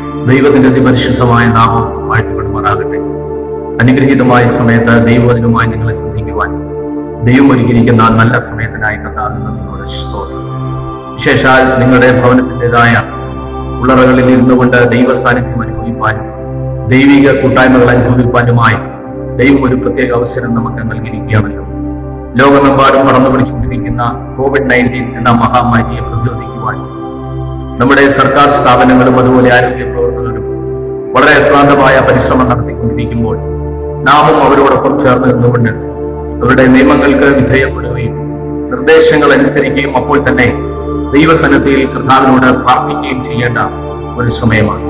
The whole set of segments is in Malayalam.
ദൈവത്തിന്റെ അതിപരിശുദ്ധമായ നാമം വാഴ്ത്തപ്പെടുമാറാകട്ടെ അനുഗ്രഹീതമായ സമയത്ത് ദൈവവചനമായി നിങ്ങളെ ശ്രദ്ധിക്കുവാൻ ദൈവം ഒരുക്കിയിരിക്കുന്ന ആ നല്ല സമയത്തിനായി കർത്താവിന് നന്ദിയോടെ സ്തോത്രം വിശേഷാൽ നിങ്ങളുടെ ഭവനത്തിൻ്റെതായ ഉള്ളറകളിൽ ഇരുന്നു കൊണ്ട് ദൈവ സാന്നിധ്യം അനുഭവിപ്പാനും ദൈവിക കൂട്ടായ്മകൾ അനുഭവിപ്പാനുമായി ദൈവം ഒരു പ്രത്യേക അവസരം നമുക്ക് നൽകിയിരിക്കുകയാണല്ലോ ലോകമെമ്പാടും കടന്നു പിടിച്ചുകൊണ്ടിരിക്കുന്ന കോവിഡ് നയൻറ്റീൻ എന്ന മഹാമാരിയെ പ്രതിരോധിക്കുവാൻ നമ്മുടെ സർക്കാർ സ്ഥാപനങ്ങളും അതുപോലെ ആരോഗ്യ പ്രവർത്തകരും വളരെ അശ്രാന്തമായ പരിശ്രമം നടത്തിക്കൊണ്ടിരിക്കുമ്പോൾ നാമും അവരോടൊപ്പം ചേർന്ന് നിന്നുകൊണ്ട് അവരുടെ നിയമങ്ങൾക്ക് വിധേയപ്പെടുകയും നിർദ്ദേശങ്ങൾ അനുസരിക്കുകയും അപ്പോൾ തന്നെ ദൈവസന്നദ്ധിയിൽ കർത്താവിനോട് പ്രാർത്ഥിക്കുകയും ചെയ്യേണ്ട ഒരു സമയമാണ്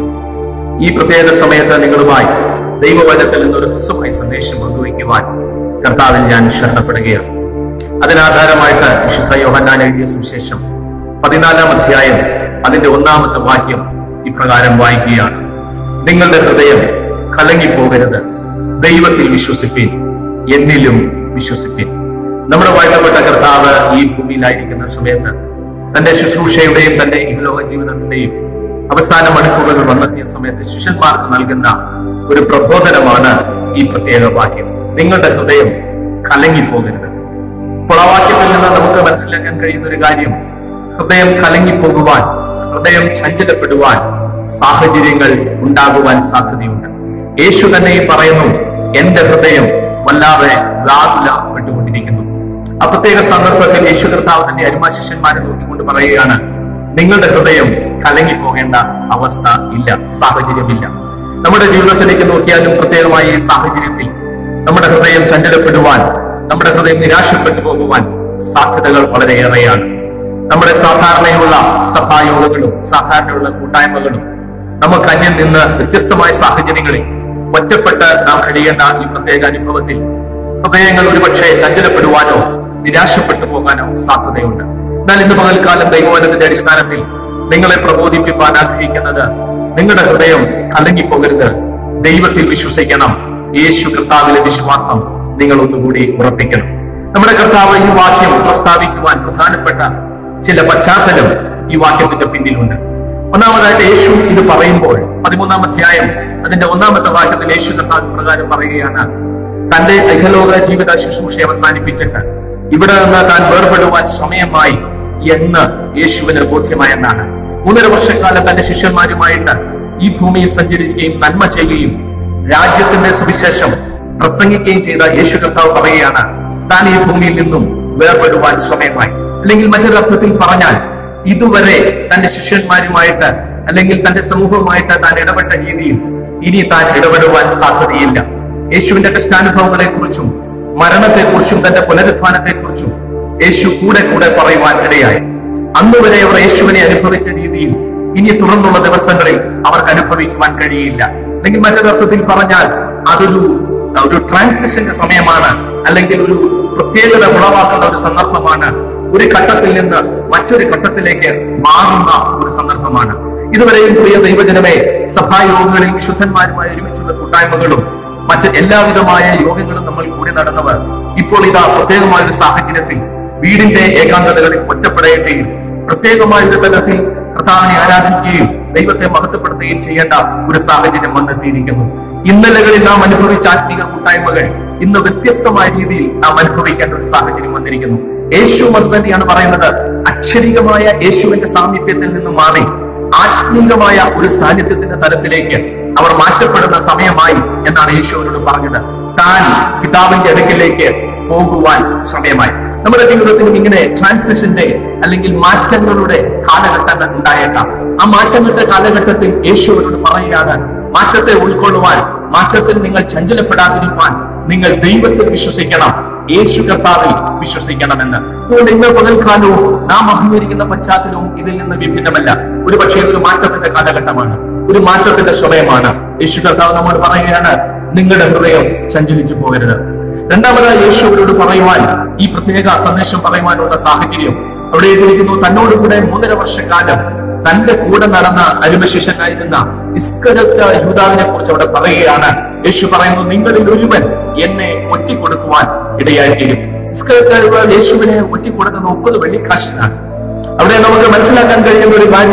ഈ പ്രത്യേക സമയത്ത് നിങ്ങളുമായി ദൈവവചനത്തിൽ നിന്നൊരു ഹ്രസ്വമായ സന്ദേശം പങ്കുവയ്ക്കുവാൻ കർത്താവിൽ ഞാൻ ശരണപ്പെടുകയാണ് അതിനാധാരമായിട്ട് വിശുദ്ധ യോഹന്നാൻ എഴുതിയ സുവിശേഷം പതിനാലാം അധ്യായം അതിന്റെ ഒന്നാമത്തെ വാക്യം ഇപ്രകാരം വായിക്കുകയാണ് നിങ്ങളുടെ ഹൃദയം കലങ്ങിപ്പോകരുത് ദൈവത്തിൽ വിശ്വസിപ്പിൻ എന്നിലും വിശ്വസിപ്പിൻ നമ്മുടെ വാഴ്ത്തപ്പെട്ട കർത്താവ് ഈ ഭൂമിയിലായിരിക്കുന്ന സമയത്ത് തന്റെ ശുശ്രൂഷയുടെയും തന്റെ ഇഹലോക ജീവിതത്തിന്റെയും അവസാന മണിക്കൂറുകൾ വന്നെത്തിയ സമയത്ത് ശിഷ്യന്മാർക്ക് നൽകുന്ന ഒരു പ്രബോധനമാണ് ഈ പ്രത്യേക വാക്യം നിങ്ങളുടെ ഹൃദയം കലങ്ങിപ്പോകരുത് അപ്പോൾ ആ വാക്യത്തിൽ നിന്ന് നമുക്ക് മനസ്സിലാക്കാൻ കഴിയുന്ന ഒരു കാര്യം ഹൃദയം കലങ്ങിപ്പോകുവാൻ ഹൃദയം ചഞ്ചലപ്പെടുവാൻ സാഹചര്യങ്ങൾ ഉണ്ടാകുവാൻ സാധ്യതയുണ്ട് യേശു തന്നെ ഈ പറയുന്നു എന്റെ ഹൃദയം വല്ലാതെ വ്യാകുലപ്പെട്ടുകൊണ്ടിരിക്കുന്നു ആ പ്രത്യേക സന്ദർഭത്തിൽ യേശു കർത്താവ് തന്റെ അരുമ ശിഷ്യന്മാരെ നോക്കിക്കൊണ്ട് പറയുകയാണ് നിങ്ങളുടെ ഹൃദയം കലങ്ങിപ്പോകേണ്ട അവസ്ഥ ഇല്ല സാഹചര്യമില്ല നമ്മുടെ ജീവിതത്തിലേക്ക് നോക്കിയാലും പ്രത്യേകമായി ഈ സാഹചര്യത്തിൽ നമ്മുടെ ഹൃദയം ചഞ്ചലപ്പെടുവാൻ നമ്മുടെ ഹൃദയം നിരാശപ്പെട്ടു പോകുവാൻ സാധ്യതകൾ വളരെയേറെയാണ് നമ്മുടെ സാധാരണയുള്ള സഭായോഗങ്ങളും സാധാരണയുള്ള കൂട്ടായ്മകളും നമുക്ക് അന്യം നിന്ന് വ്യത്യസ്തമായ സാഹചര്യങ്ങളിൽ ഒറ്റപ്പെട്ട് നാം കഴിയേണ്ട ഈ പ്രത്യേക അനുഭവത്തിൽ ഹൃദയങ്ങൾ ഒരുപക്ഷെ ചഞ്ചലപ്പെടുവാനോ നിരാശപ്പെട്ടു പോകാനോ സാധ്യതയുണ്ട് എന്നാൽ ഇന്ന് പകൽക്കാലം ദൈവവനത്തിന്റെ അടിസ്ഥാനത്തിൽ നിങ്ങളെ പ്രബോധിപ്പിക്കാൻ ആഗ്രഹിക്കുന്നത് നിങ്ങളുടെ ഹൃദയം കലങ്ങിപ്പോകരുത് ദൈവത്തിൽ വിശ്വസിക്കണം യേശു കർത്താവിലെ വിശ്വാസം നിങ്ങൾ ഒന്നുകൂടി ഉറപ്പിക്കണം നമ്മുടെ കർത്താവ് ഈ വാക്യം പ്രസ്താവിക്കുവാൻ പ്രധാനപ്പെട്ട ചില പശ്ചാത്തലം ഈ വാക്യത്തിന്റെ പിന്നിലുണ്ട് ഒന്നാമതായിട്ട് യേശു ഇത് പറയുമ്പോൾ പതിമൂന്നാം അധ്യായം അതിന്റെ ഒന്നാമത്തെ വാക്യത്തിൽ യേശു കർത്താവ് പ്രകാരം പറയുകയാണ് തന്റെ ഇഹലോക ജീവിത ശുശ്രൂഷ അവസാനിപ്പിച്ചിട്ട് ഇവിടെ നിന്ന് താൻ വേർപെടുവാൻ സമയമായി എന്ന് യേശുവിന് ബോധ്യമായെന്നാണ് മൂന്നര വർഷക്കാലം തന്റെ ശിഷ്യന്മാരുമായിട്ട് ഈ ഭൂമിയിൽ സഞ്ചരിക്കുകയും നന്മ ചെയ്യുകയും രാജ്യത്തിന്റെ സുവിശേഷം പ്രസംഗിക്കുകയും ചെയ്ത യേശു കർത്താവ് പറയുകയാണ് താൻ ഈ ഭൂമിയിൽ നിന്നും വേർപെടുവാൻ സമയമായി അല്ലെങ്കിൽ മറ്റൊരർത്ഥത്തിൽ പറഞ്ഞാൽ ഇതുവരെ തന്റെ ശിഷ്യന്മാരുമായിട്ട് അല്ലെങ്കിൽ തന്റെ സമൂഹവുമായിട്ട് താൻ ഇടപെട്ട രീതിയിൽ ഇനി താൻ ഇടപെടുവാൻ സാധ്യതയില്ല യേശുവിന്റെ കഷ്ടാനുഭവങ്ങളെ കുറിച്ചും മരണത്തെക്കുറിച്ചും തന്റെ പുനരുത്ഥാനത്തെക്കുറിച്ചും യേശു കൂടെ കൂടെ പറയുവാൻ ഇടയായി അന്ന് വരെ അവർ യേശുവിനെ അനുഭവിച്ച രീതിയിൽ ഇനി തുറന്നുള്ള ദിവസങ്ങളിൽ അവർക്ക് അനുഭവിക്കുവാൻ കഴിയില്ല അല്ലെങ്കിൽ മറ്റൊരർത്ഥത്തിൽ പറഞ്ഞാൽ അതൊരു ഒരു ട്രാൻസിഷന്റെ സമയമാണ് അല്ലെങ്കിൽ ഒരു പ്രത്യേകത ഉളവാക്കുന്ന ഒരു സന്ദർഭമാണ് ഒരു ഘട്ടത്തിൽ നിന്ന് മറ്റൊരു ഘട്ടത്തിലേക്ക് മാറുന്ന ഒരു സന്ദർഭമാണ് ഇതുവരെയും പ്രിയ ദൈവജനമേ സഭായോഗങ്ങളിൽ വിശുദ്ധന്മാരുമായി ഒരുമിച്ചുള്ള കൂട്ടായ്മകളും മറ്റ് എല്ലാവിധമായ യോഗങ്ങളും നമ്മൾ കൂടി നടന്നവർ ഇപ്പോൾ ഇതാ പ്രത്യേകമായ ഒരു സാഹചര്യത്തിൽ വീടിന്റെ ഏകാന്തതകളിൽ ഒറ്റപ്പെടേണ്ടയും പ്രത്യേകമായ ഒരു തലത്തിൽ കർത്താവിനെ ആരാധിക്കുകയും ദൈവത്തെ മഹത്വപ്പെടുത്തുകയും ചെയ്യേണ്ട ഒരു സാഹചര്യം വന്നെത്തിയിരിക്കുന്നു ഇന്നലകളിൽ നാം അനുഭവിച്ച ആത്മീക കൂട്ടായ്മകൾ ഇന്ന് വ്യത്യസ്തമായ രീതിയിൽ നാം അനുഭവിക്കേണ്ട ഒരു സാഹചര്യം വന്നിരിക്കുന്നു യേശു അത് തന്നെയാണ് പറയുന്നത് അക്ഷരികമായ യേശുവിന്റെ സാമീപ്യത്തിൽ നിന്ന് മാറി ആത്മീകമായ ഒരു സാന്നിധ്യത്തിന്റെ തലത്തിലേക്ക് അവർ മാറ്റപ്പെടുന്ന സമയമായി എന്നാണ് യേശു അവരോട് പറഞ്ഞത് താൻ പിതാവിന്റെ അടുക്കിലേക്ക് പോകുവാൻ സമയമായി നമ്മുടെ ജീവിതത്തിലും ഇങ്ങനെ ട്രാൻസിഷന്റെ അല്ലെങ്കിൽ മാറ്റങ്ങളുടെ കാലഘട്ടങ്ങൾ ഉണ്ടായേക്കാം ആ മാറ്റങ്ങളുടെ കാലഘട്ടത്തിൽ യേശു അവരോട് പറയുകയാണ് മാറ്റത്തെ ഉൾക്കൊള്ളുവാൻ മാറ്റത്തിൽ നിങ്ങൾ ചഞ്ചലപ്പെടാതിരിക്കാൻ നിങ്ങൾ ദൈവത്തിൽ വിശ്വസിക്കണം യേശു കർത്താവിൽ വിശ്വസിക്കണമെന്ന് അതുകൊണ്ട് ഇന്ന് പകൽക്കാലവും നാം അഭിമുഖീകരിക്കുന്ന പശ്ചാത്തലവും ഇതിൽ നിന്ന് വിഭിന്നമല്ല ഒരു പക്ഷേ ഇതൊരു മാറ്റത്തിന്റെ കാലഘട്ടമാണ് ഒരു മാറ്റത്തിന്റെ സമയമാണ് യേശു കർത്താവ് നമ്മോട് പറയുകയാണ് നിങ്ങളുടെ ഹൃദയം ചഞ്ചലിച്ചു പോകരുത് രണ്ടാമതായി യേശു അവരോട് പറയുവാൻ ഈ പ്രത്യേക സന്ദേശം പറയുവാനുള്ള സാഹചര്യം അവിടെ എഴുതിയിരിക്കുന്നു തന്നോട് കൂടെ മൂന്നര വർഷക്കാലം തന്റെ കൂടെ നടന്ന അരുമശിഷ്യനായിരുന്ന ഇസ്കരത്ത് യൂതാവിനെ കുറിച്ച് അവിടെ പറയുകയാണ് യേശു പറയുന്നു നിങ്ങളിൽ ഒരുവൻ എന്നെ ഒറ്റിക്കൊടുക്കുവാൻ ഇടയായിത്തീരും ഇസ്കരത്ത് യേശുവിനെ ഒറ്റിക്കൊടുക്കുന്ന മുപ്പത് വെള്ളിക്കാശിനാണ് അവിടെ നമുക്ക് മനസ്സിലാക്കാൻ കഴിയുന്ന ഒരു കാര്യം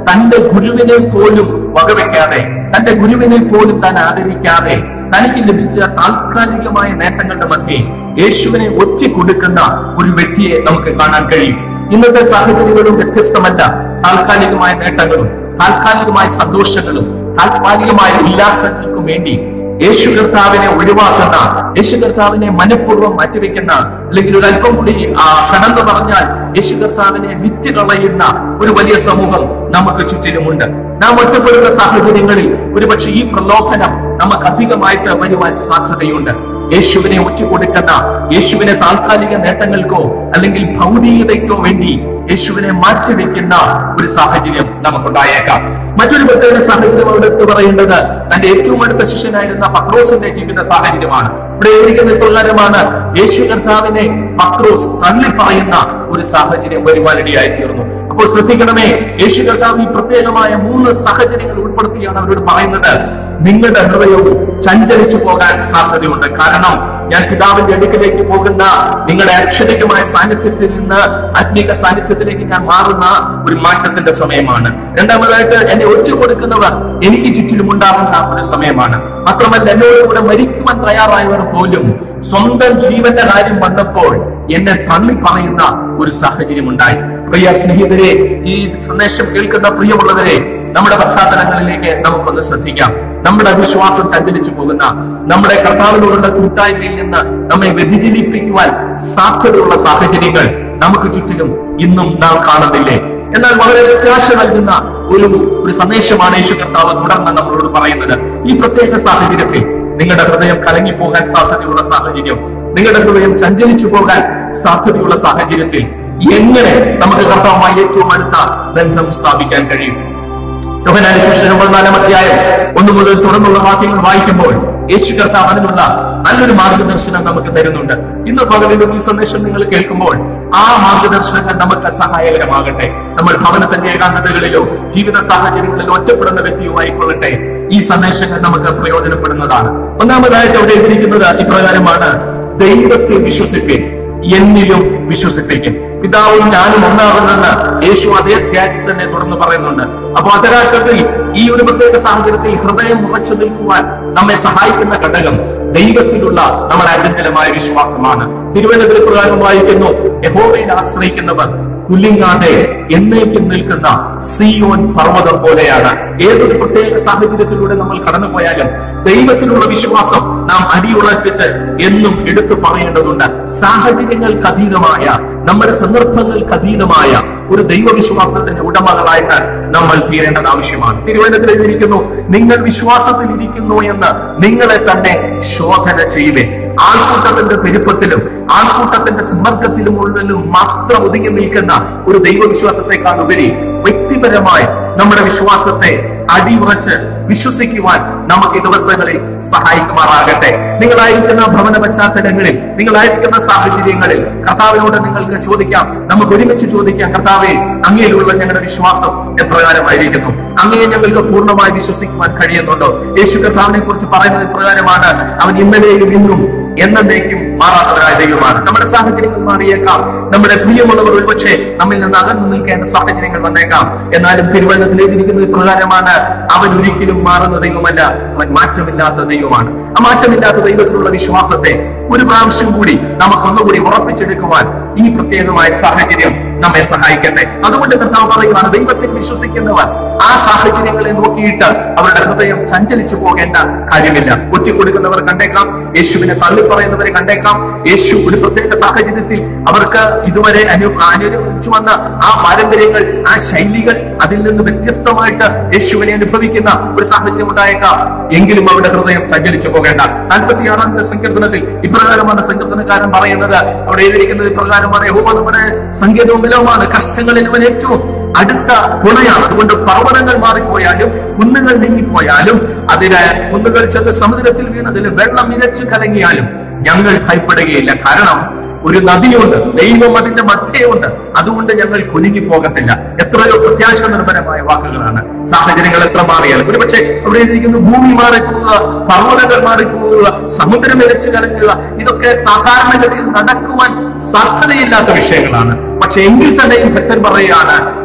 തന്റെ ഗുരുവിനെ പോലും വകവെക്കാതെ തന്റെ ഗുരുവിനെ പോലും താൻ ആദരിക്കാതെ തനിക്ക് ലഭിച്ച താൽക്കാലികമായ നേട്ടങ്ങളുടെ മധ്യേ യേശുവിനെ ഒറ്റ കൊടുക്കുന്ന ഒരു വ്യക്തിയെ നമുക്ക് കാണാൻ കഴിയും ഇന്നത്തെ സാഹചര്യങ്ങളും വ്യത്യസ്തമല്ല താൽക്കാലികമായ നേട്ടങ്ങളും താൽക്കാലികമായ സന്തോഷങ്ങളും താൽക്കാലികമായ ഉല്ലാസങ്ങൾക്കും വേണ്ടി യേശു കർത്താവിനെ ഒഴിവാക്കുന്ന യേശു കർത്താവിനെ മനഃപൂർവ്വം മാറ്റിവെക്കുന്ന അല്ലെങ്കിൽ ഒരു അല്പം കൂടി ആ, കടന്നു പറഞ്ഞാൽ യേശു കർത്താവിനെ വിറ്റ് കളയുന്ന ഒരു വലിയ സമൂഹം നമുക്ക് ചുറ്റിലുമുണ്ട് നാം ഒറ്റപ്പെടുന്ന സാഹചര്യങ്ങളിൽ ഒരുപക്ഷെ ഈ പ്രലോഭനം നമുക്ക് അധികമായിട്ട് വരുവാൻ സാധ്യതയുണ്ട് യേശുവിനെ ഒറ്റുകൊടുക്കുന്ന യേശുവിനെ താൽക്കാലിക നേട്ടങ്ങൾക്കോ അല്ലെങ്കിൽ ഭൗതികതയ്ക്കോ വേണ്ടി യേശുവിനെ മാറ്റിവെക്കുന്ന ഒരു സാഹചര്യം നമുക്കുണ്ടായേക്കാം മറ്റൊരു പ്രത്യേക സാഹചര്യം അവിടെ എടുത്തു പറയേണ്ടത് തന്റെ ഏറ്റവും അടുത്ത ശിഷ്യനായിരുന്ന പത്രോസിന്റെ ജീവിത സാഹചര്യമാണ് ഇവിടെ എഴുതിക്കുന്ന പ്രകാരമാണ് യേശു കർത്താവിനെ പത്രോസ് തള്ളി പറയുന്ന ഒരു സാഹചര്യം വരുവാനിടയായി തീർന്നു അപ്പോൾ ശ്രദ്ധിക്കണമേ യേശു കർത്താവ് ഈ പ്രത്യേകമായ മൂന്ന് സാഹചര്യങ്ങൾ ഉൾപ്പെടുത്തിയാണ് അവരോട് പറയുന്നത് നിങ്ങളുടെ ഹൃദയവും ചഞ്ചലിച്ചു പോകാൻ സാധ്യതയുണ്ട് കാരണം ഞാൻ പിതാവിന്റെ അടുക്കിലേക്ക് പോകുന്ന നിങ്ങളുടെ അക്ഷരികമായ സാന്നിധ്യത്തിൽ നിന്ന് ആത്മീക സാന്നിധ്യത്തിലേക്ക് ഞാൻ മാറുന്ന ഒരു മാറ്റത്തിന്റെ സമയമാണ് രണ്ടാമതായിട്ട് എന്നെ ഒറ്റ കൊടുക്കുന്നവർ എനിക്ക് ചുറ്റിലും ഉണ്ടാകുന്ന ഒരു സമയമാണ് മാത്രമല്ല എന്നോട് കൂടെ മരിക്കുവാൻ തയ്യാറായവർ പോലും സ്വന്തം ജീവന്റെ കാര്യം വന്നപ്പോൾ എന്നെ തള്ളി പറയുന്ന ഒരു സാഹചര്യം ഉണ്ടായി പ്രിയ സ്നേഹിതരെ ഈ സന്ദേശം കേൾക്കുന്ന പ്രിയമുള്ളവരെ നമ്മുടെ പശ്ചാത്തലങ്ങളിലേക്ക് നമുക്കൊന്ന് ശ്രദ്ധിക്കാം നമ്മുടെ വിശ്വാസം ചഞ്ചലിച്ചു പോകുന്ന നമ്മുടെ കർത്താവിനോടുള്ള കൂട്ടായ്മയിൽ നിന്ന് നമ്മെ വ്യതിചലിപ്പിക്കുവാൻ സാധ്യതയുള്ള സാഹചര്യങ്ങൾ നമുക്ക് ചുറ്റിലും ഇന്നും നാം കാണുന്നില്ലേ എന്നാൽ വളരെ പ്രത്യാശ നൽകുന്ന ഒരു ഒരു സന്ദേശമാണ് യേശു കർത്താവ് തുടർന്ന് നമ്മളോട് പറയുന്നത് ഈ പ്രത്യേക സാഹചര്യത്തിൽ നിങ്ങളുടെ ഹൃദയം കലങ്ങിപ്പോകാൻ സാധ്യതയുള്ള സാഹചര്യം നിങ്ങളുടെ ഹൃദയം ചഞ്ചലിച്ചു പോകാൻ സാധ്യതയുള്ള സാഹചര്യത്തിൽ എങ്ങനെ നമുക്ക് കർത്താവുമായി ഏറ്റവും അടുത്ത ബന്ധം സ്ഥാപിക്കാൻ കഴിയും യോഹന്നാന്റെ സുവിശേഷം പതിനാലാം അധ്യായം ഒന്ന് മുതൽ തുടർന്നുള്ള വാക്യങ്ങൾ വായിക്കുമ്പോൾ യേശു കർത്താവ് അതിനുള്ള നല്ലൊരു മാർഗദർശനം നമുക്ക് തരുന്നുണ്ട് ഇന്ന് പകലിലും ഈ സന്ദേശം നിങ്ങൾ കേൾക്കുമ്പോൾ ആ മാർഗദർശനങ്ങൾ നമുക്ക് സഹായകരമാകട്ടെ നമ്മൾ ഭവനത്തിന്റെ ഏകാന്തതകളിലോ ജീവിത സാഹചര്യങ്ങളിലോ ഒറ്റപ്പെടുന്ന വ്യക്തിയോ ആയിക്കൊള്ളട്ടെ ഈ സന്ദേശങ്ങൾ നമുക്ക് പ്രയോജനപ്പെടുന്നതാണ് ഒന്നാമതായിട്ട് അവിടെ എഴുതിയിരിക്കുന്നത് ഇപ്രകാരമാണ് ദൈവത്തെ വിശ്വസിപ്പിൻ എന്നിലും വിശ്വസിപ്പിക്കും പിതാവും ഞാനും ഒന്നാകുന്നെന്ന് യേശു അതേ അധ്യായത്തിൽ തന്നെ തുടർന്ന് പറയുന്നുണ്ട് അപ്പൊ അതരാക്ഷത്തിൽ ഈ ഒരു പ്രത്യേക സാഹചര്യത്തിൽ ഹൃദയം ഉറച്ചു നിൽക്കുവാൻ നമ്മെ സഹായിക്കുന്ന ഘടകം ദൈവത്തിലുള്ള നമ്മുടെ അചഞ്ചലമായ വിശ്വാസമാണ് തിരുവനന്തപുരം പ്രകാരം വായിക്കുന്നു യഹോവയിൽ ആശ്രയിക്കുന്നവർ കുല്ലിങ്ങാതെ എന്നേക്കും നിൽക്കുന്ന സിയോൻ പർവ്വതം പോലെയാണ് ഏതൊരു പ്രത്യേക സാഹചര്യത്തിലൂടെ നമ്മൾ കടന്നുപോയാലും ദൈവത്തിലുള്ള വിശ്വാസം നാം അടിയുറപ്പിച്ച് എന്നും എടുത്തു പറയേണ്ടതുണ്ട് സാഹചര്യങ്ങൾക്ക് അതീതമായ നമ്മുടെ സന്ദർഭങ്ങൾക്ക് അതീതമായ ഒരു ദൈവവിശ്വാസത്തിന്റെ ഉടമകളായിട്ട് നമ്മൾ തീരേണ്ടത് ആവശ്യമാണ് തിരുവനന്തപുരത്തിൽ എഴുതിയിരിക്കുന്നു നിങ്ങൾ വിശ്വാസത്തിൽ ഇരിക്കുന്നു എന്ന് നിങ്ങളെ തന്നെ ശോധന ചെയ്യുവേ ആൾക്കൂട്ടത്തിന്റെ പെരുപ്പത്തിലും ആൾക്കൂട്ടത്തിന്റെ സമ്മർദ്ദത്തിലും ഉള്ളിലും മാത്രം ഒതുങ്ങി നിൽക്കുന്ന ഒരു ദൈവവിശ്വാസത്തെക്കാൾ ഉപരി വ്യക്തിപരമായി നമ്മുടെ വിശ്വാസത്തെ അടിയുറച്ച് വിശ്വസിക്കുവാൻ നമുക്ക് ഈ ദിവസങ്ങളിൽ സഹായിക്കുമാറാകട്ടെ നിങ്ങളായിരിക്കുന്ന ഭവന പശ്ചാത്തലങ്ങളിൽ നിങ്ങളായിരിക്കുന്ന സാഹചര്യങ്ങളിൽ കർത്താവിനോട് നിങ്ങൾക്ക് ചോദിക്കാം നമുക്ക് ഒരുമിച്ച് ചോദിക്കാം കർത്താവെ അങ്ങയിലുള്ള ഞങ്ങളുടെ വിശ്വാസം എപ്രകാരമായിരിക്കുന്നു അങ്ങയെ ഞങ്ങൾക്ക് പൂർണ്ണമായി വിശ്വസിക്കുവാൻ കഴിയുന്നുണ്ടോ യേശു കർത്താവിനെ കുറിച്ച് പറയുന്നത് ഇപ്രകാരമാണ് അവൻ ഇന്നലെയും ഇന്നും എന്നേക്കും മാറാത്തവരായ ദൈവമാണ് നമ്മുടെ സാഹചര്യങ്ങൾ മാറിയേക്കാം നമ്മുടെ പ്രിയമുള്ളവർ ഒരുപക്ഷെ നമ്മിൽ നിന്ന് അകന്നു നിൽക്കേണ്ട സാഹചര്യങ്ങൾ വന്നേക്കാം എന്നാലും തിരുവനന്തപുരത്തിൽ എഴുതിയിരിക്കുന്നത് ഇപ്രകാരമാണ് അവൻ ഒരിക്കലും മാറുന്ന ദൈവമല്ല അവൻ മാറ്റമില്ലാത്ത ദൈവമാണ് ആ മാറ്റമില്ലാത്ത ദൈവത്തിലുള്ള വിശ്വാസത്തെ ഒരു പ്രാവശ്യം കൂടി നമുക്കൊന്നുകൂടി ഉറപ്പിച്ചെടുക്കുവാൻ ഈ പ്രത്യേകമായ സാഹചര്യം നമ്മെ സഹായിക്കട്ടെ അതുകൊണ്ട് കർത്താവ് പറയുവാണ് ദൈവത്തിൽ വിശ്വസിക്കുന്നവർ ആ സാഹചര്യങ്ങളെ നോക്കിയിട്ട് അവരുടെ ഹൃദയം ചഞ്ചലിച്ചു പോകേണ്ട കാര്യമില്ല ഒറ്റിക്കൊടുക്കുന്നവർ കണ്ടേക്കാം യേശുവിനെ തള്ളിപ്പറയുന്നവരെ കണ്ടേക്കാം യേശു ഒരു പ്രത്യേക സാഹചര്യത്തിൽ അവർക്ക് ഇതുവരെ അനു അനുഭവിച്ചു വന്ന ആ പാരമ്പര്യങ്ങൾ ആ ശൈലികൾ അതിൽ നിന്ന് വ്യത്യസ്തമായിട്ട് യേശുവിനെ അനുഭവിക്കുന്ന ഒരു സാഹചര്യം ഉണ്ടായേക്കാം എങ്കിലും അവരുടെ ഹൃദയം ചഞ്ചലിച്ചു പോകേണ്ട നാൽപ്പത്തിയാറാം സങ്കീർത്തനത്തിൽ ഇപ്രകാരമാണ് സങ്കീർത്തനക്കാരൻ പറയുന്നത് അവിടെ എഴുതിയിരിക്കുന്നത് ഇപ്രകാരമാണ് യഹോവ നമ്മുടെ സങ്കേതവും ബലവുമാണ് കഷ്ടങ്ങളിൽ ഇവൻ ഏറ്റവും അടുത്ത തുണയാണ് അതുകൊണ്ട് പർവ്വതങ്ങൾ മാറിപ്പോയാലും കുന്നുകൾ നീങ്ങിപ്പോയാലും അതിന് കുന്നുകൾ ചെന്ന് സമുദ്രത്തിൽ വീണ് അതിൽ വെള്ളം ഇരച്ചു കലങ്ങിയാലും ഞങ്ങൾ ഭയപ്പെടുകയില്ല കാരണം ഒരു നദിയുണ്ട് ദൈവം അതിന്റെ മധ്യയുണ്ട് അതുകൊണ്ട് ഞങ്ങൾ കുലുങ്ങി പോകത്തില്ല എത്രയോ പ്രത്യാശ നിർഭരമായ വാക്കുകളാണ് സാഹചര്യങ്ങൾ എത്ര മാറിയാലും ഒരുപക്ഷെ അവിടെ എഴുതിയിരിക്കുന്നു ഭൂമി മാറിപ്പോവുക പർവ്വതങ്ങൾ മാറിപ്പോവുക സമുദ്രം ഇരച്ചു കലങ്ങുക ഇതൊക്കെ സാധാരണഗതിയിൽ നടക്കുവാൻ സാധ്യതയില്ലാത്ത വിഷയങ്ങളാണ് പക്ഷെ എങ്കിൽ തന്നെയും ഭക്തൻ പറയുകയാണ്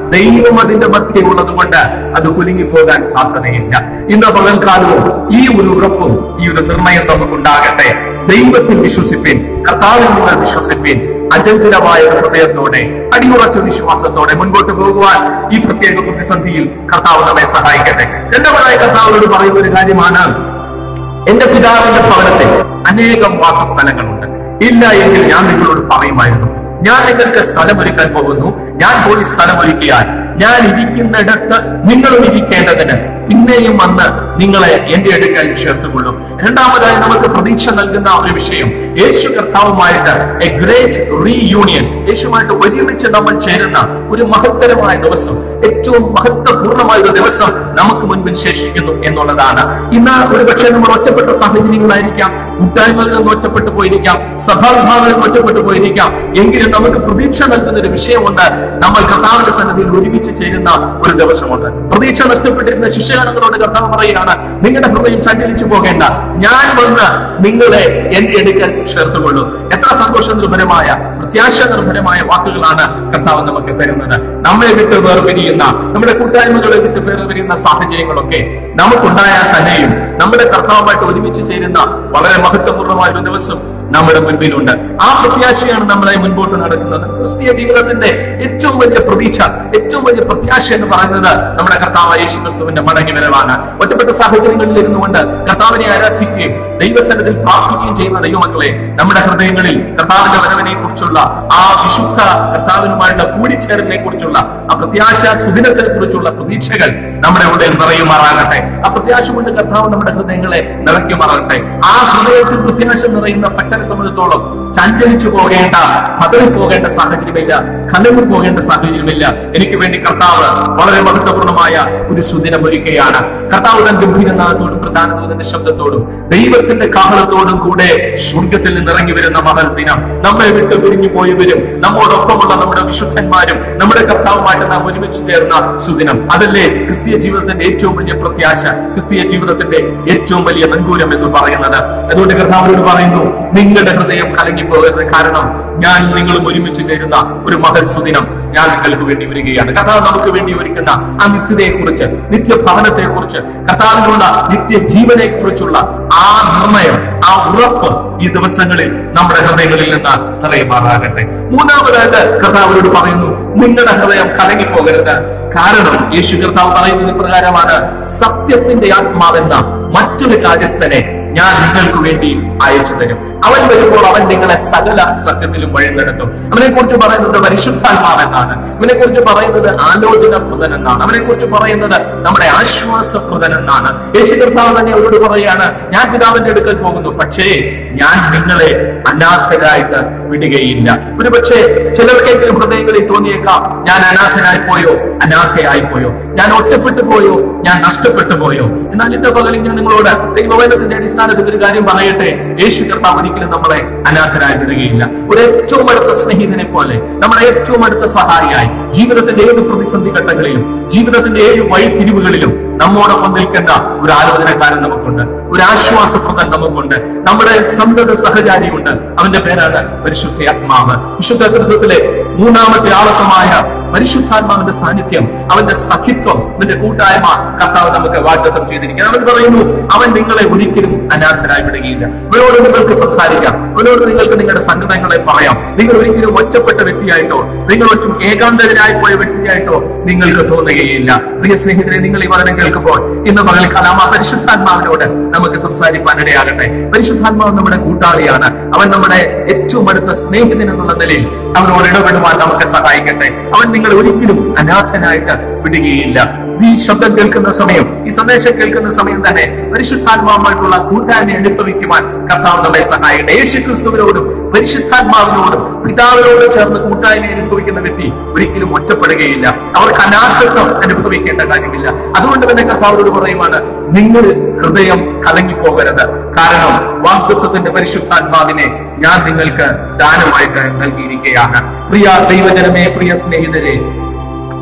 ദൈവം അതിന്റെ മധ്യേ ഉള്ളത് കൊണ്ട് അത് കുലുങ്ങിപ്പോകാൻ സാധ്യതയില്ല ഇന്ന് പകൽക്കാലവും ഈ ഒരു ഉറപ്പും ഈ ഒരു നിർണയം നമുക്കുണ്ടാകട്ടെ ദൈവത്തിൽ വിശ്വസിപ്പിൻ കർത്താവിൽ നിങ്ങൾ വിശ്വസിപ്പിൻ അചഞ്ചലമായ ഒരു ഹൃദയത്തോടെ അടിയുറച്ച വിശ്വാസത്തോടെ മുൻപോട്ട് പോകുവാൻ ഈ പ്രത്യേക പ്രതിസന്ധിയിൽ കർത്താവ് നമ്മെ സഹായിക്കട്ടെ രണ്ടാമതായി കർത്താവിനോട് പറയുന്ന ഒരു കാര്യമാണ് എന്റെ പിതാവിന്റെ ഭവനത്തിൽ അനേകം വാസസ്ഥലങ്ങളുണ്ട് ഇല്ല എങ്കിൽ ഞാൻ നിങ്ങളോട് പറയുമായിരുന്നു ഞാൻ നിങ്ങൾക്ക് സ്ഥലമൊരുക്കാൻ പോകുന്നു ഞാൻ പോയി സ്ഥലമൊരുക്കിയാൽ ഞാൻ ഇരിക്കുന്നിടത്ത് നിങ്ങളും ഇരിക്കേണ്ടതിന് പിന്നെയും വന്ന് നിങ്ങളെ എന്റെ അടുക്കൽ ചേർത്തുകൊള്ളും രണ്ടാമതായി നമുക്ക് പ്രതീക്ഷ നൽകുന്ന ഒരു വിഷയം യേശു കർത്താവുമായിട്ട് എ ഗ്രേറ്റ് റീയൂണിയൻ യേശുമായിട്ട് ഒരുമിച്ച് നമ്മൾ ചേരുന്ന ഒരു മഹത്തരമായ ദിവസം ഏറ്റവും മഹത്വപൂർണമായ ഒരു ദിവസം നമുക്ക് മുൻപിൽ ശേഷിക്കുന്നു എന്നുള്ളതാണ് ഇന്ന് ഒരു പക്ഷേ നമ്മൾ ഒറ്റപ്പെട്ട സാഹചര്യങ്ങളായിരിക്കാം കൂട്ടായ്മകളിൽ നിന്ന് ഒറ്റപ്പെട്ടു പോയിരിക്കാം സഭാവിഭാഗങ്ങളിൽ നിന്ന് ഒറ്റപ്പെട്ടു പോയിരിക്കാം എങ്കിലും നമുക്ക് പ്രതീക്ഷ നൽകുന്ന ഒരു വിഷയമുണ്ട് നമ്മൾ കർത്താവിന്റെ സന്നിധിയിൽ ഒരുമിച്ച് ചേരുന്ന ഒരു ദിവസമുണ്ട് പ്രതീക്ഷ നഷ്ടപ്പെട്ടിരുന്ന ശിഷ്യഗണങ്ങളോട് കർത്താവ് പറയുകയാണ് നിങ്ങളുടെ ഹൃദയം സഞ്ചരിച്ചു പോകേണ്ട ഞാൻ വന്ന് നിങ്ങളെ എന്റെ അടുക്കൽ ചേർത്തുകൊള്ളൂ എത്ര സന്തോഷ നിർഭരമായ പ്രത്യാശ നിർഭരമായ വാക്കുകളാണ് കർത്താവ് നമുക്ക് തരുന്നത് നമ്മെ വിട്ട് വേർപിരിയുന്ന നമ്മുടെ കൂട്ടായ്മകളെ വിട്ട് വേർപിരിയുന്ന സാഹചര്യങ്ങളൊക്കെ നമുക്കുണ്ടായാൽ തന്നെയും നമ്മുടെ കർത്താവുമായിട്ട് ഒരുമിച്ച് ചേരുന്ന വളരെ മഹത്വപൂർണ്ണമായ ഒരു ദിവസം നമ്മുടെ മുൻപിലുണ്ട് ആ പ്രത്യാശയാണ് നമ്മളെ മുൻപോട്ട് നടക്കുന്നത് ക്രിസ്തീയ ജീവിതത്തിന്റെ ഏറ്റവും വലിയ പ്രതീക്ഷ ഏറ്റവും വലിയ പ്രത്യാശ എന്ന് പറയുന്നത് നമ്മുടെ കർത്താവ് യേശു ക്രിസ്തുവിന്റെ മടങ്ങി വരവാണ് ഒറ്റപ്പെട്ട സാഹചര്യങ്ങളിൽ ഇരുന്നുകൊണ്ട് കർത്താവിനെ ആരാധിക്കുകയും ദൈവസനത്തിൽ പ്രാർത്ഥിക്കുകയും ചെയ്യുന്ന ദൈവമക്കളെ നമ്മുടെ ഹൃദയങ്ങളിൽ കർത്താവിന്റെ വരവിനെ കുറിച്ചുള്ള ആ വിശുദ്ധ കർത്താവിനുമായുള്ള കൂടിച്ചേരലിനെ കുറിച്ചുള്ള ആ പ്രത്യാശ സുദിനത്തിനെ കുറിച്ചുള്ള പ്രതീക്ഷകൾ നമ്മുടെ ഉള്ളിൽ നിറയുമാറാകട്ടെ ആ പ്രത്യാശ കൊണ്ട് കർത്താവ് നമ്മുടെ ഹൃദയങ്ങളെ നിറയ്ക്കുമാറാകട്ടെ ആ ഹൃദയത്തിൽ പ്രത്യാശ നിറയുന്ന പട്ടണ സംബന്ധിച്ചോളം ചഞ്ചലിച്ചു പോകേണ്ട പതറി പോകേണ്ട സാഹചര്യമില്ല കലങ്ങി പോകേണ്ട സാഹചര്യമില്ല എനിക്ക് വേണ്ടി കർത്താവ് വളരെ മഹത്വപൂർണമായ ഒരു സുദിനം ഒരുക്കുകയാണ് കർത്താവ് തൻ ഗംഭീരനാഥത്തോടും പ്രധാന ദൂതന്റെ ശബ്ദത്തോടും ദൈവത്തിന്റെ കാഹളത്തോടും കൂടെ സ്വർഗത്തിൽ നിന്ന് ഇറങ്ങി വരുന്ന മഹൽ ദിനം നമ്മെ വിട്ട് പിരിഞ്ഞു പോയവരും നമ്മോടൊപ്പമുള്ള നമ്മുടെ വിശുദ്ധന്മാരും നമ്മുടെ കർത്താവുമായിട്ട് നാം ഒരുമിച്ച് ചേർന്ന സുദിനം അതല്ലേ ക്രിസ്തീയ ജീവിതത്തിന്റെ ഏറ്റവും വലിയ പ്രത്യാശ ക്രിസ്തീയ ജീവിതത്തിന്റെ ഏറ്റവും വലിയ നങ്കൂരം എന്ന് പറയുന്നത് അതുകൊണ്ട് കർത്താവിനോട് പറയുന്നു നിങ്ങളുടെ ഹൃദയം കലങ്ങിപ്പോകരുത് കാരണം ഞാൻ നിങ്ങളും ഒരുമിച്ച് ചേരുന്ന ഒരു മഹൽ സുദിനം ഞാൻ നിങ്ങൾക്ക് വേണ്ടി വരികയാണ് കർത്താവ് നമുക്ക് വേണ്ടി ഒരുക്കുന്ന ആ നിത്യതയെ കുറിച്ച് നിത്യഭവനത്തെ കുറിച്ച് കർത്താവിനുള്ള നിത്യജീവനെ കുറിച്ചുള്ള ആ നിർണയം ആ ഉറപ്പ് ഈ ദിവസങ്ങളിൽ നമ്മുടെ ഹൃദയങ്ങളിൽ നിന്ന് നിറയുമാറാകട്ടെ മൂന്നാമതായിട്ട് കർത്താവിനോട് പറയുന്നു നിങ്ങളുടെ ഹൃദയം കലങ്ങിപ്പോകരുത് കാരണം യേശു കർത്താവ് പറയുന്നത് പ്രകാരമാണ് സത്യത്തിന്റെ ആത്മാവെന്ന മറ്റൊരു കാര്യസ്ഥനെ ഞാൻ നിങ്ങൾക്ക് വേണ്ടി അയച്ചു തരും അവൻ വരുമ്പോൾ അവൻ നിങ്ങളെ സകല സത്യത്തിലും വഴി നടത്തും അവനെ കുറിച്ച് പറയുന്നത് പരിശുദ്ധാത്മാവെന്നാണ് അവനെ കുറിച്ച് പറയുന്നത് ആലോചനപ്രദൻ എന്നാണ് അവനെ കുറിച്ച് പറയുന്നത് നമ്മുടെ ആശ്വാസപ്രദൻ എന്നാണ് യേശു കർത്താവ് തന്നെ അവരോട് പറയുകയാണ് ഞാൻ പിതാവിന്റെ അടുക്കൽ പോകുന്നു പക്ഷേ ഞാൻ നിങ്ങളെ അനാഥരായിട്ട് വിടുകയില്ല ഒരു പക്ഷേ ചിലർക്കെങ്കിലും ഹൃദയങ്ങളിൽ തോന്നിയേക്കാം ഞാൻ അനാഥനായി പോയോ അനാഥയായി പോയോ ഞാൻ ഒറ്റപ്പെട്ടു പോയോ ഞാൻ നഷ്ടപ്പെട്ടു പോയോ എന്നാൽ ഇന്ന് പകലിൽ ഞാൻ നിങ്ങളോട് ദൈവവേദത്തിന്റെ അടിസ്ഥാനത്തിൽ ഒരു കാര്യം പറയട്ടെ യേശു കർത്താവ് ഒരിക്കലും നമ്മളെ അനാഥരായി വിടുകയില്ല ഒരു ഏറ്റവും അടുത്ത സ്നേഹിതനെ പോലെ നമ്മുടെ ഏറ്റവും അടുത്ത സഹായിയായി ജീവിതത്തിന്റെ ഏത് പ്രതിസന്ധി ഘട്ടങ്ങളിലും ജീവിതത്തിന്റെ ഏഴ് വഴിത്തിരിവുകളിലും നമ്മോടൊപ്പം നിൽക്കുന്ന ഒരു ആലോചനക്കാരൻ നമുക്കുണ്ട് ഒരു ആശ്വാസപ്രദൻ നമുക്കുണ്ട് നമ്മുടെ സന്തത സഹചാരിയുണ്ട് അവന്റെ പേരാണ് പരിശുദ്ധ ആത്മാവ് വിശുദ്ധ കൃതത്തിലെ മൂന്നാമത്തെ ആളത്വമായ പരിശുദ്ധാത്മാവിന്റെ സാന്നിധ്യം അവന്റെ സഖിത്വം അവന്റെ കൂട്ടായ്മ കർത്താവ് നമുക്ക് വാഗ്ദത്തം ചെയ്തിരിക്കുന്നത് അവൻ പറയുന്നു അവൻ നിങ്ങളെ ഒരിക്കലും അനാഥരായി വിടുകയില്ല അവനോട് നിങ്ങൾക്ക് സംസാരിക്കാം അവനോട് നിങ്ങൾക്ക് നിങ്ങളുടെ സങ്കടങ്ങളെ പറയാം നിങ്ങൾ ഒരിക്കലും ഒറ്റപ്പെട്ട വ്യക്തിയായിട്ടോ നിങ്ങൾ ഒറ്റും ഏകാന്തരായി പോയ വ്യക്തിയായിട്ടോ നിങ്ങൾക്ക് തോന്നുകയില്ല പ്രിയ സ്നേഹിതരെ നിങ്ങൾ ഈ വചനം കേൾക്കുമ്പോൾ ഇന്ന് പകൽക്കാലം ആ പരിശുദ്ധാത്മാവിനോട് നമുക്ക് സംസാരിക്കാൻ ഇടയാകട്ടെ പരിശുദ്ധാത്മാവ് നമ്മുടെ കൂട്ടാളിയാണ് അവൻ നമ്മുടെ ഏറ്റവും അടുത്ത സ്നേഹിതൻ എന്നുള്ള നിലയിൽ അവനോട് ഇടപെടുവാൻ നമുക്ക് സഹായിക്കട്ടെ അവൻ നിങ്ങൾ ഒരിക്കലും അനാഥനായിട്ട് വിടുകയില്ല ഈ ശബ്ദം കേൾക്കുന്ന സമയം ഈ സന്ദേശം കേൾക്കുന്ന സമയം തന്നെ പരിശുദ്ധാത്മാവുമായിട്ടുള്ള കൂട്ടായ്മ അനുഭവിക്കുവാൻ കർത്താവ് നമ്മെ സഹായിക്കട്ടെ യേശു ക്രിസ്തുവിനോടും പരിശുദ്ധാത്മാവിനോടും പിതാവിനോടും ചേർന്ന് കൂട്ടായ്മ അനുഭവിക്കുന്ന വ്യക്തി ഒരിക്കലും ഒറ്റപ്പെടുകയില്ല അവർക്ക് അനാഥത്വം അനുഭവിക്കേണ്ട കാര്യമില്ല അതുകൊണ്ട് തന്നെ കർത്താവിനോട് പറയുവാണ് നിങ്ങൾ ഹൃദയം കലങ്ങിപ്പോകരുത് കാരണം വാഗ്ദത്വത്തിന്റെ പരിശുദ്ധാത്മാവിനെ ഞാൻ നിങ്ങൾക്ക് ദാനമായിട്ട് നൽകിയിരിക്കുകയാണ് പ്രിയ ദൈവജനമേ പ്രിയ സ്നേഹിതരെ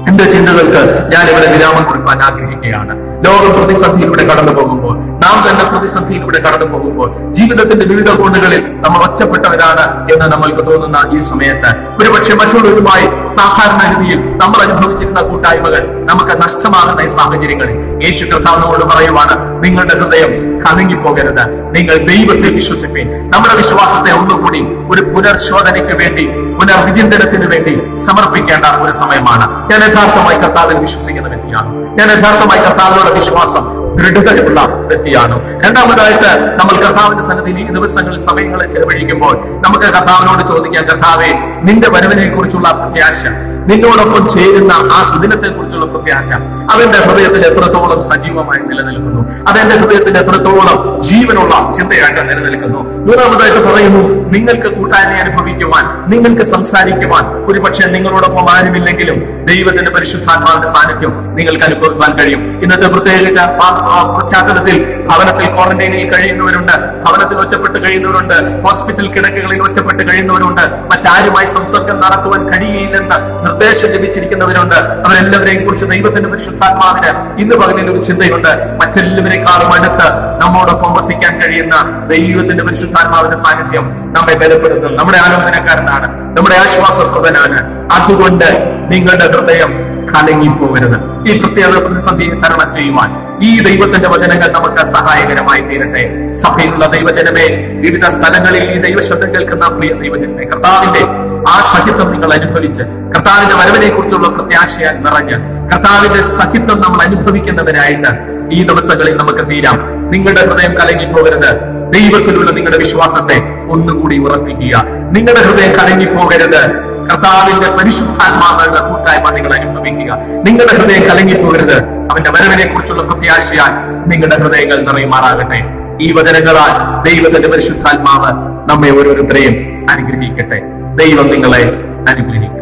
എന്റെ ചിന്തകൾക്ക് ഞാൻ ഇവിടെ വിരാമം കൊടുക്കാൻ ആഗ്രഹിക്കുകയാണ് ലോകം പ്രതിസന്ധിയിലൂടെ കടന്നു പോകുമ്പോൾ നാം തന്നെ പ്രതിസന്ധിയിലൂടെ കടന്നു പോകുമ്പോൾ ജീവിതത്തിന്റെ വിവിധ കോണുകളിൽ നമ്മൾ ഒറ്റപ്പെട്ടവരാണ് എന്ന് നമ്മൾക്ക് തോന്നുന്ന ഈ സമയത്ത് ഒരുപക്ഷെ മറ്റുള്ളവരുമായി സാധാരണ രീതിയിൽ നമ്മൾ അനുഭവിച്ചിരുന്ന കൂട്ടായ്മകൾ നമുക്ക് നഷ്ടമാകുന്ന ഈ സാഹചര്യങ്ങളിൽ യേശു കർത്താവ് നമ്മോട് പറയുവാണ് നിങ്ങളുടെ ഹൃദയം കലങ്ങിപ്പോകരുത് നിങ്ങൾ ദൈവത്തിൽ വിശ്വസിപ്പീൻ നമ്മുടെ വിശ്വാസത്തെ ഒന്നുകൂടി ഒരു പുനർശോധനയ്ക്ക് വേണ്ടി പുനർവിചിന്തനത്തിന് വേണ്ടി സമർപ്പിക്കേണ്ട ഒരു സമയമാണ് ഞാൻ യഥാർത്ഥമായി കർത്താവിൽ വിശ്വസിക്കുന്ന വ്യക്തിയാണ് ഞാൻ യഥാർത്ഥമായി കർത്താവിനോട് വിശ്വാസം ദൃഢതയുള്ള വ്യക്തിയാണ് രണ്ടാമതായിട്ട് നമ്മൾ കർത്താവിന്റെ സന്നിധിയിൽ ഈ ദിവസങ്ങളിൽ സമയങ്ങളിൽ ചെലവഴിക്കുമ്പോൾ നമുക്ക് കർത്താവിനോട് ചോദിക്കാം കർത്താവെ നിന്റെ വരവിനെ കുറിച്ചുള്ള പ്രത്യാശ നിന്നോടൊപ്പം ചേരുന്ന ആ സുദിനത്തെ കുറിച്ചുള്ള പ്രത്യാശ അതെന്റെ ഹൃദയത്തിൽ എത്രത്തോളം സജീവമായി നിലനിൽക്കുന്നു അതെന്റെ ഹൃദയത്തിൽ എത്രത്തോളം ജീവനുള്ള ചിന്തയായിട്ട് നിലനിൽക്കുന്നു മൂന്നാമതായിട്ട് പറയുന്നു നിങ്ങൾക്ക് കൂട്ടായ്മ അനുഭവിക്കുവാൻ നിങ്ങൾക്ക് സംസാരിക്കുവാൻ ഒരു പക്ഷേ നിങ്ങളോടൊപ്പം ആരുമില്ലെങ്കിലും ദൈവത്തിന്റെ പരിശുദ്ധാത്മാവിന്റെ സാന്നിധ്യം നിങ്ങൾക്ക് അനുഭവിക്കാൻ കഴിയും ഇന്നത്തെ പ്രത്യേകിച്ച് ആ- ആ പശ്ചാത്തലത്തിൽ ഭവനത്തിൽ ക്വാറന്റൈനിൽ കഴിയുന്നവരുണ്ട് ഭവനത്തിൽ ഒറ്റപ്പെട്ട് കഴിയുന്നവരുണ്ട് ഹോസ്പിറ്റൽ കിടക്കകളിൽ ഒറ്റപ്പെട്ട് കഴിയുന്നവരുണ്ട് മറ്റാരുമായി സംസർഗം നടത്തുവാൻ കഴിയില്ലെന്ന് നിർദ്ദേശം ലഭിച്ചിരിക്കുന്നവരുണ്ട് അവരെല്ലാവരെയും കുറിച്ച് ദൈവത്തിന്റെ പരിശുദ്ധാത്മാവിന് ഇന്ന് പകലിൽ ഒരു ചിന്തയുണ്ട് മറ്റെല്ലാവരെക്കാളും അടുത്ത് നമ്മോടൊപ്പം വസിക്കാൻ കഴിയുന്ന ദൈവത്തിന്റെ പരിശുദ്ധാത്മാവിന്റെ സാന്നിധ്യം നമ്മെ ബലപ്പെടുത്തും നമ്മുടെ ആലോചനക്കാരനാണ് നമ്മുടെ ആശ്വാസപ്രദനാണ് അതുകൊണ്ട് നിങ്ങളുടെ ഹൃദയം കലങ്ങിപ്പോകരുത് ഈ പ്രത്യേക പ്രതിസന്ധിയെ തരണം ചെയ്യുവാൻ ഈ ദൈവത്തിന്റെ വചനങ്ങൾ നമുക്ക് സഹായകരമായി തീരട്ടെ സഭയിലുള്ള ദൈവജനമേ വിവിധ സ്ഥലങ്ങളിൽ ഈ ദൈവശബ്ദം കേൾക്കുന്ന പ്രിയ ദൈവജനമേ കർത്താവിന്റെ ആ സഹിത്വം നിങ്ങൾ അനുഭവിച്ച് കർത്താവിന്റെ വരവിനെ കുറിച്ചുള്ള പ്രത്യാശയാൽ നിറഞ്ഞ് കർത്താവിന്റെ സഹിത്വം നമ്മൾ അനുഭവിക്കുന്നവരായിട്ട് ഈ ദിവസങ്ങളിൽ നമുക്ക് തീരാം നിങ്ങളുടെ ഹൃദയം കലങ്ങിപ്പോകരുത് ദൈവത്തിലുള്ള നിങ്ങളുടെ വിശ്വാസത്തെ ഒന്നുകൂടി ഉറപ്പിക്കുക നിങ്ങളുടെ ഹൃദയം കലങ്ങിപ്പോകരുത് കർത്താവിന്റെ പരിശുദ്ധാത്മാക്കളുടെ കൂട്ടായ്മ നിങ്ങൾ അനുഭവിക്കുക നിങ്ങളുടെ ഹൃദയം കലങ്ങിപ്പോകരുത് അവന്റെ വരവിനെ കുറിച്ചുള്ള പ്രത്യാശയാൽ നിങ്ങളുടെ ഹൃദയങ്ങൾ നിറയുമാറാകട്ടെ ഈ വചനങ്ങളാൽ ദൈവത്തിന്റെ പരിശുദ്ധാത്മാവ് നമ്മെ ഓരോരുത്തരെയും അനുഗ്രഹിക്കട്ടെ ദൈവം നിങ്ങളെ അനുഗ്രഹിക്കും